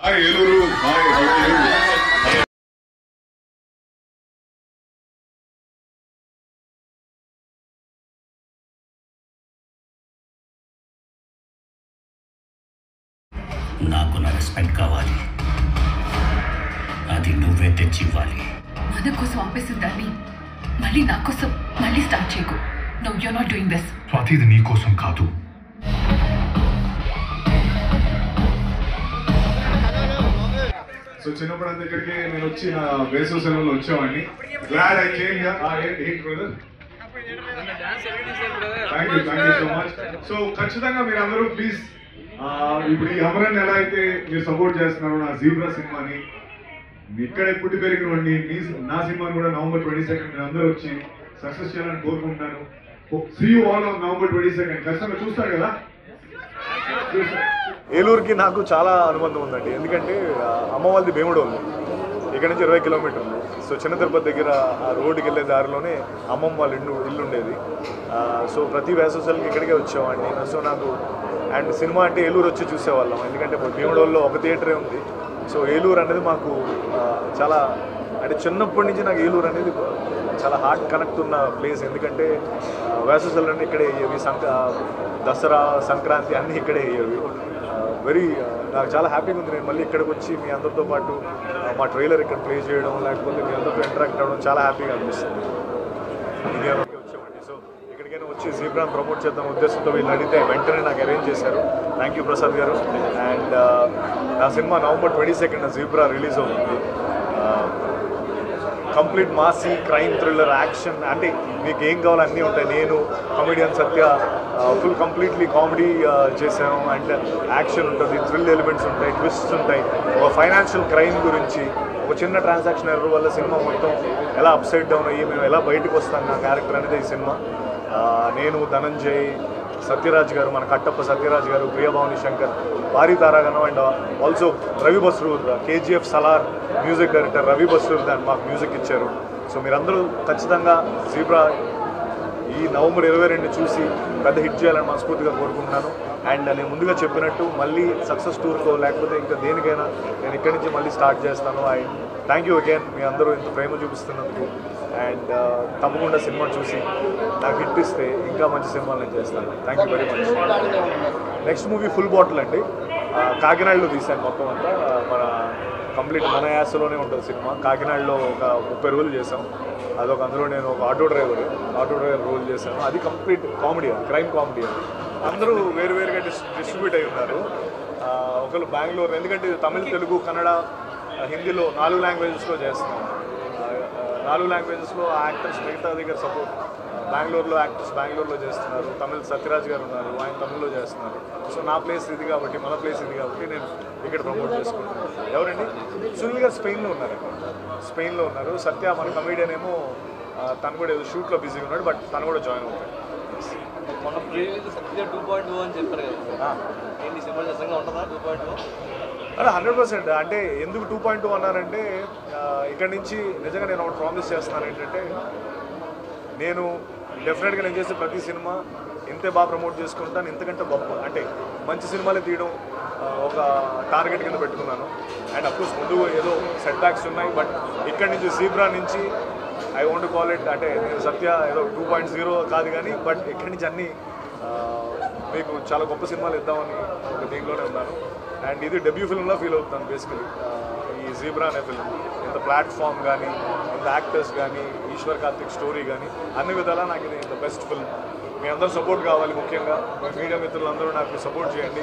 Hi Eluru hi hi నాకు నా respect కావాలి అది నువ్వే తెచ్చి ఇవ్వాలి మన కోసం ఆపేసిన దాన్ని మళ్ళీ నా కోసం మళ్ళీ స్టార్ట్ చేయకు no you're not doing this Swathi ఇది నీ కోసం కాదు సో చిన్నప్పుడు అంతా ఇక్కడికి నేను వచ్చి నా వేసవి సెలవులు వచ్చేవాడిని గ్లాడ్ ఐ కేమ్ ఏంటి brother thank you thank you so much so ఖచ్చితంగా మీరు అందరూ ప్లీజ్ ఇప్పుడు ఈ అమరన్ ఎలా అయితే మీరు సపోర్ట్ చేస్తున్నారు నా జీబ్రా సినిమాని ఇక్కడే పుట్టి పెరిగినవాడిని మీ నా సినిమాని కూడా నవంబర్ ట్వంటీ సెకండ్ మీరు అందరూ వచ్చి సక్సెస్ చేయాలని కోరుకుంటున్నాను see you all on November twenty second ఖచ్చితంగా చూస్తారు కదా ఏలూరుకి నాకు చాలా అనుబంధం ఉందండి ఎందుకంటే ఆ, అమ్మ వాళ్ళది భీముడోళ్ళు ఇక్కడ నుంచి ఇరవై కిలోమీటర్లు సో చిన్న తిరుపతి దగ్గర ఆ రోడ్డుకి వెళ్ళే దారిలోనే అమ్మమ్మ వాళ్ళ ఇల్లు ఇల్లు ఉండేది ఆ, సో ప్రతి వేసవిసలకి ఇక్కడికే వచ్చేవాడిని సో నాకు అండ్ సినిమా అంటే ఏలూరు వచ్చి చూసేవాళ్ళం ఎందుకంటే భీముడోల్లో ఒక థియేటరే ఉంది సో ఏలూరు అనేది మాకు ఆ, చాలా అంటే చిన్నప్పటి నుంచి నాకు ఏలూరు అనేది చాలా హార్ట్ కనెక్ట్ ఉన్న ప్లేస్ ఎందుకంటే వేసవిసలు అన్నీ ఇక్కడే అయ్యేవి సంక దసరా సంక్రాంతి అన్నీ ఇక్కడే అయ్యేవి వెరీ నాకు చాలా హ్యాపీగా ఉంది నేను మళ్ళీ ఇక్కడికి వచ్చి మీ అందరితో పాటు ఆ, మా ట్రైలర్ ఇక్కడ ప్లే చేయడం లేకపోతే మీ అందరితో ఇంటరాక్ట్ అవ్వడం చాలా హ్యాపీగా అనిపిస్తుంది ఇండియాలోకి వచ్చామండి సో ఇక్కడికైనా వచ్చి జీబ్రాన్ ప్రమోట్ చేద్దాం ఉద్దేశంతో వీళ్ళు అడిగితే వెంటనే నాకు అరేంజ్ చేశారు thank you Prasad garu and నా cinema November twenty second Zebra release అవుతుంది complete massy crime thriller action అంటే మీకు ఏం కావాలో అన్నీ ఉంటాయి నేను comedian Satya full completely comedy చేసాము అండ్ యాక్షన్ ఉంటుంది థ్రిల్ ఎలిమెంట్స్ ఉంటాయి ట్విస్ట్స్ ఉంటాయి ఒక ఫైనాన్షియల్ క్రైమ్ గురించి ఒక చిన్న ట్రాన్సాక్షన్ ఎర్ర వల్ల సినిమా మొత్తం ఎలా అప్సైడ్ డౌన్ అయ్యి మేము ఎలా బయటకు వస్తాం నా క్యారెక్టర్ అనేది ఈ సినిమా ఆ, నేను ధనంజయ్ సత్యరాజ్ గారు మన కట్టప్ప సత్యరాజ్ గారు ప్రియభావని శంకర్ భారీ తారాగణం and also Ravi Basrur KGF Salaar music director Ravi Basrur దాన్ని మాకు మ్యూజిక్ ఇచ్చారు సో మీరందరూ ఖచ్చితంగా జీబ్రా ఈ నవంబర్ ఇరవై రెండు చూసి పెద్ద హిట్ చేయాలని మనస్ఫూర్తిగా కోరుకుంటున్నాను అండ్ నేను ముందుగా చెప్పినట్టు మళ్ళీ సక్సెస్ టూర్కో లేకపోతే ఇంకా దేనికైనా నేను ఇక్కడి నుంచి మళ్ళీ స్టార్ట్ చేస్తాను ఐ థ్యాంక్ యూ అగైన్ మీ అందరూ ఇంత ప్రేమ చూపిస్తున్నందుకు అండ్ తప్పకుండా సినిమా చూసి నాకు హిట్ ఇస్తే ఇంకా మంచి సినిమాలు నేను చేస్తాను thank you very much next movie full bottle అండి ఆ, కాకినాడలో తీశాను మొత్తం అంతా ఆ, మన కంప్లీట్ మన యాసలోనే ఉంటుంది సినిమా కాకినాడలో ఒక ముప్పై రోజులు చేసాం అదొక అందులో నేను ఒక auto driver auto driver role చేశాను అది కంప్లీట్ కామెడీ అది క్రైమ్ కామెడీ అది అందరూ వేరు వేరుగా డిస్ డిస్ట్రిబ్యూట్ అయి ఉన్నారు ఆ, ఒకరు బెంగళూరు ఎందుకంటే ఇది తమిళ తెలుగు కన్నడ ఆ, హిందీలో నాలుగు లాంగ్వేజెస్లో చేస్తున్నాం ఆ, ఆ, నాలుగు లాంగ్వేజెస్లో యాక్టర్స్ మిగతా దగ్గర సపోర్ట్ బెంగళూరులో యాక్టర్స్ బెంగళూరులో చేస్తున్నారు తమిళ సత్యరాజ్ గారు ఉన్నారు ఆయన తమిళ్లో చేస్తున్నారు సో నా ప్లేస్ ఇది కాబట్టి మన ప్లేస్ ఇది కాబట్టి నేను ఇక్కడ ప్రమోట్ చేసుకుంటున్నాను ఎవరండి సునీల్ గారు స్పెయిన్లో ఉన్నారు స్పెయిన్లో ఉన్నారు సత్య మన కమీడియన్ ఏమో ఆ, తను కూడా ఏదో షూట్లో బిజీగా ఉన్నాడు బట్ తను కూడా జాయిన్ అవుతాడు మన previous Satya two point two అని చెప్పారు కదా ఆ. ఏంటి సినిమా నిజంగా ఉంటుందా టూ పాయింట్ టూ అలా హండ్రెడ్ పర్సెంట్ అంటే ఎందుకు టూ పాయింట్ టూ అన్నారంటే ఆ, ఇక్కడి నుంచి నిజంగా నేను ఒకటి ప్రామిస్ చేస్తున్నాను ఏంటంటే నేను డెఫినెట్గా నేను చేసే ప్రతి సినిమా ఇంతే బాగా ప్రమోట్ చేసుకుంటాను ఇంతకంటే గొప్ప అంటే మంచి సినిమాలే తీయడం ఆ, ఒక టార్గెట్ కింద పెట్టుకున్నాను అండ్ అఫ్కోర్స్ ముందు ఏదో సెట్ బ్యాక్స్ ఉన్నాయి బట్ ఇక్కడి నుంచి జీబ్రా నుంచి ఐ వాంట్ కాల్ ఇట్ అంటే నేను సత్య ఏదో టూ పాయింట్ జీరో కాదు కానీ బట్ ఇక్కడి నుంచి అన్ని ఆ, మీకు చాలా గొప్ప సినిమాలు ఇద్దామని ఒక దీంట్లోనే ఉన్నాను అండ్ ఇది డెబ్యూ ఫిల్మ్లో ఫీల్ అవుతున్నాను బేసికలీ ఈ జీబ్రా అనే ఫిల్మ్ ఇంత ప్లాట్ఫామ్ కానీ ఇంత యాక్టర్స్ కానీ ఈశ్వర్ కార్తిక్ స్టోరీ కానీ అన్ని విధాలా నాకు ఇది ఇంత బెస్ట్ ఫిల్మ్ మీ అందరూ సపోర్ట్ కావాలి ముఖ్యంగా మీ మీడియా మిత్రులందరూ నాకు సపోర్ట్ చేయండి